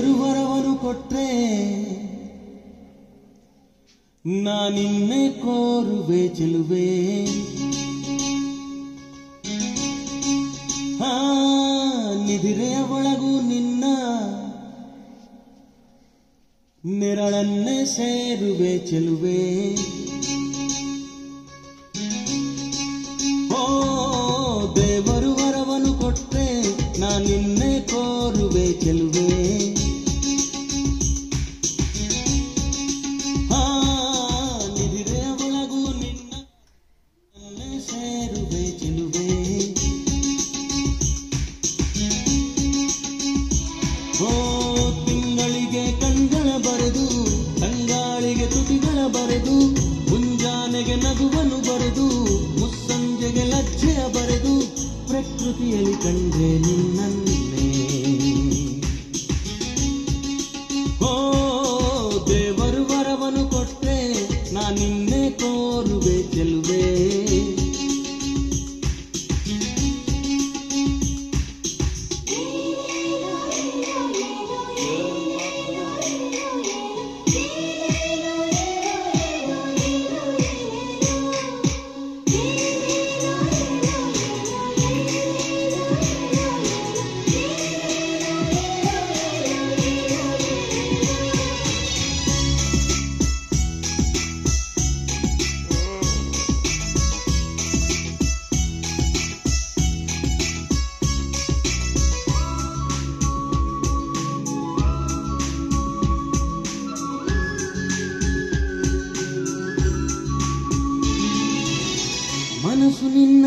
ದೇವರು ವರವನು ಕೊಟ್ರೆ ನಾನಿನ್ನೆ ಕೋರುವೆ ಚೆಲುವೆ ಹಾ ನಿಧಿರೆಯ ಒಳಗೂ ನಿನ್ನ ನೆರಳನ್ನೇ ಸೇರುವೆ ಚೆಲುವೆ ಓ ದೇವರು ವರವನು ಕೊಟ್ರೆ ನಾನಿನ್ನೆ ಕೋರುವೆ ಚೆಲುವೆ ಆ, ನಿಧಿರೆಯ ಒಳಗೂ ನಿನ್ನ ನೆರಳನ್ನೇ ಸೇರುವೆ ಚೆಲುವೆ ಓ ತಿಂಗಳಿಗೆ ಕಣ್ಗಳ ಬರೆದು ತಂಗಾಳಿಗೆ ತುಟಿಗಳ ಬರೆದು ಮುಂಜಾನೆಗೆ ನಗುವನು ಬರೆದು ಮುಸ್ಸಂಜೆಗೆ ಲಜ್ಜೆಯ ಬರೆದು ಪ್ರಕೃತಿಯಲ್ಲಿ ಕಂಡೆ ನಿನ್ನನ್ನು